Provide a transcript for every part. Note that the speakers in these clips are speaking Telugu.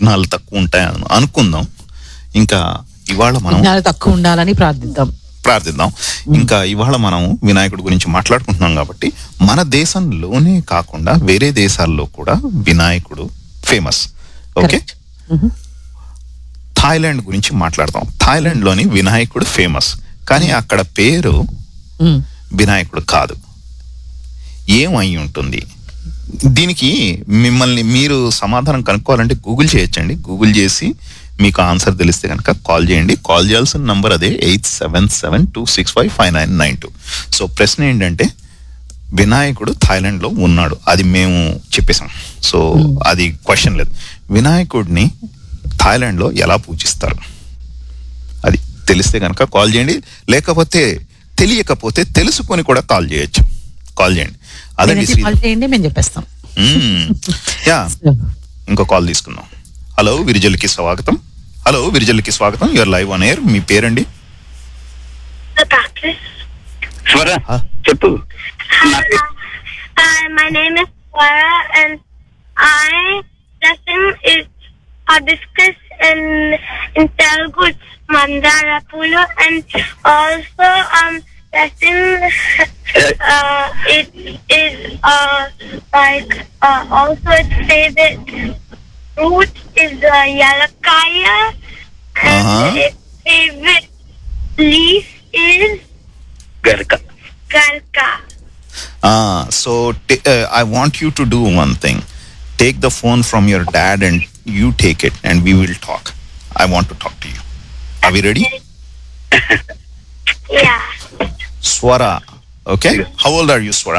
విఘ్నాలు తక్కువ ఉంటాయని అనుకుందాం ఇంకా ఇవాళ మనం విఘ్నాలు తక్కువ ఉండాలని ప్రార్థిద్దాం ప్రార్థిద్దాం ఇంకా ఇవాళ మనం వినాయకుడి గురించి మాట్లాడుకుంటున్నాం కాబట్టి మన దేశంలోనే కాకుండా వేరే దేశాల్లో కూడా వినాయకుడు famous okay Correct. Mhm. Thailand గురించి మాట్లాడదాం థాయిలాండ్ లోని వినాయకుడు ఫేమస్ కానీ అక్కడ పేరు Mm. వినాయకుడు కాదు ఏమై ఉంటుంది దీనికి మిమ్మల్ని మీరు సమాధానం కనుక్కోవాలంటే గూగుల్ చేయొచ్చండి గూగుల్ చేసి మీకు ఆన్సర్ తెలిస్తే కనుక కాల్ చేయండి కాల్ చేయాల్సిన నంబర్ అదే eight seven seven two six five five nine nine two so ప్రశ్న ఏంటంటే వినాయకుడు థాయిలాండ్ లో ఉన్నాడు అది మేము చెప్పేశాం సో అది క్వశ్చన్ లేదు వినాయకుడిని థాయిలాండ్ లో ఎలా పూజిస్తారు అది తెలిస్తే కనుక కాల్ చేయండి లేకపోతే తెలియకపోతే తెలుసుకొని కూడా కాల్ చేయొచ్చు కాల్ చేయండి అదండి మీరైతే శ్రీ కాల్ చేయండి మేము చెప్పేస్తాం యా ఇంకో కాల్ తీసుకుందాం హలో విరిజల్కి స్వాగతం హలో విరిజల్కి స్వాగతం యువర్ లైవ్ ఆన్ ఎయిర్ మీ పేరండి స్వర Huh? చెప్పు Uh, my name is Swara and I lesson is hibiscus in in Telugu it's Mandara Pulu and also um lesson uh it is uh like uh also its favorite fruit is uh, yalakaya and Uh-huh. its favorite leaf is గరక garka. So I want you to do one thing take the phone from your dad and you take it and we will talk I want to talk to you అవి ready Yeah. Swara okay how old are you Swara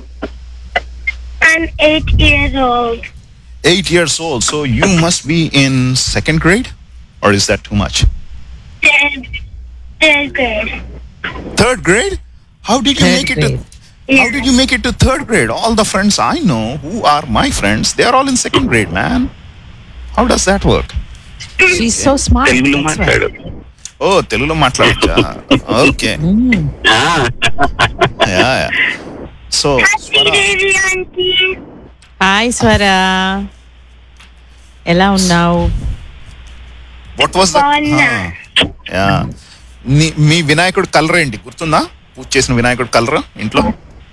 I'm eight years old. eight years old. So you must be in second grade, or is that too much? Third, third grade. Third grade? How did you Third make it? grade. To, how did you make it to third grade? All the friends I know who are my friends, they are all in second grade, man. How does that work? She so smart తెలుగులో మాట్లాడు ఓ తెలుగులో మాట్లాడచ్చా okay yeah so Happy baby auntie. Hi Swara ఎలా ఉన్నావు వాట్ వాస్ బాగున్నా. యా మీ వినాయకుడు కలర్ ఏంటి గుర్తుందా పూజ చేసిన వినాయకుడు కలర్ ఇంట్లో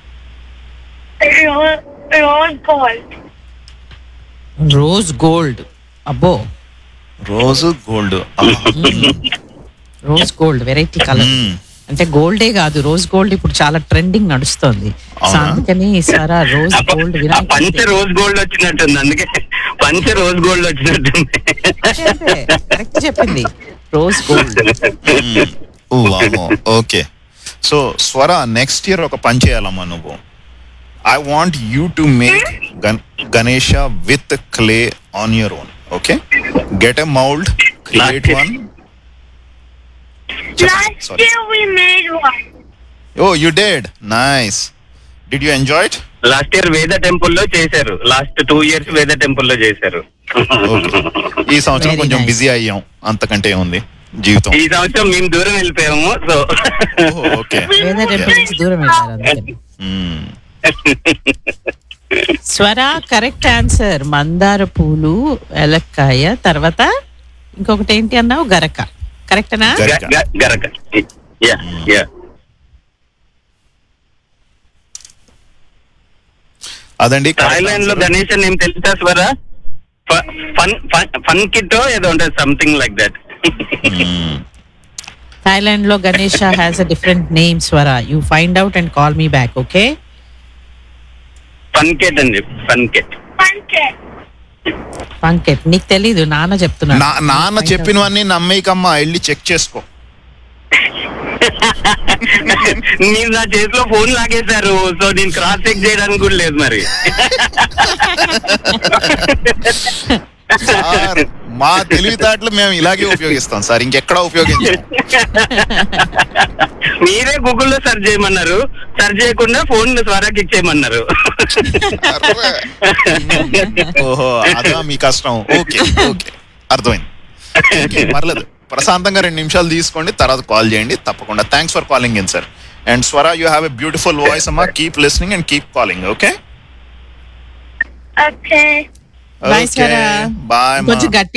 Rose, rose gold. Rose gold అబ్బో rose gold rose gold variety colour అంటే గోల్డే కాదు రోజ్ గోల్డ్ ఇప్పుడు చాలా ట్రెండింగ్ నడుస్తోంది సో అవునా? అందుకని స్వర రోజ్ గోల్డ్ ఆ పంచ వినాయకుడి రోజ్ గోల్డ్ వచ్చినట్టుంది అందుకే పంచ రోజ్ గోల్డ్ వచ్చినట్టుంది కరెక్ట్ చెప్పింది rose gold okay so Swara next year ఒక పని చేయాలమ్మా నువ్వు I want you to make Ganesha with clay on your own okay get a mould create one Last sorry. year we made one. Oh you did nice did you enjoy it last year Veda temple లో చేశారు last two years Veda temple లో చేశారు ఈ సంవత్సరం Very కొంచెం nice. బిజీ అయ్యాం అంతకంటే ఉంది జీవితం ఈ సంవత్సరం మేము దూరం వెళ్ళిపోయాము సో ఓకే వేద టెంపుల్ నుంచి దూరం వెళ్ళారు అందుకని స్వర కరెక్ట్ ఆన్సర్ మందార పూలు ఎలక్కాయ తర్వాత ఇంకొకటి ఏంటి అన్నావు గరక కరెక్టనా గరక. గరక యా యా అదండి థాయిలాండ్ లో గణేష్ అని ఏం తెలుసా స్వర ఫన్ ఫన్ కిట్ ఏదో ఉంటుంది సంథింగ్ లైక్ దట్ థాయిలాండ్ లో Ganesha has a different name Swara you find out and call me back okay fun kit అని చెప్పి ఫన్ కిట్ Pumpkin. పంకెట్ నీకు తెలీదు నాన్న చెప్తున్నాడు నా నాన్న చెప్పినవన్నీ నమ్మేకమ్మా వెళ్ళి చెక్ చేసుకో మీరు నా చేతిలో ఫోన్ లాగేశారు సో నేను క్రాస్ చెక్ చేయడానికి కూడా లేదు మరి సార్ మా తెలివితేటలు మేము ఇలాగే ఉపయోగిస్తాం సార్ ఇంకెక్కడా ఉపయోగించాం మీరే గూగుల్లో సెర్చ్ చేయమన్నారు సెర్చ్ చేయకుండా ఫోన్ స్వరాకి ఇచ్చేయమన్నారు ఓహో అదా మీ కష్టం ఓకే ఓకే అర్థమైంది ఓకే, పర్లేదు ప్రశాంతంగా రెండు నిమిషాలు తీసుకోండి తర్వాత కాల్ చేయండి తప్పకుండా thanks for calling in sir and Swara you have a beautiful voice అమ్మా keep listening and keep calling okay Okay. Bye Swara bye కొంచెం గట్టి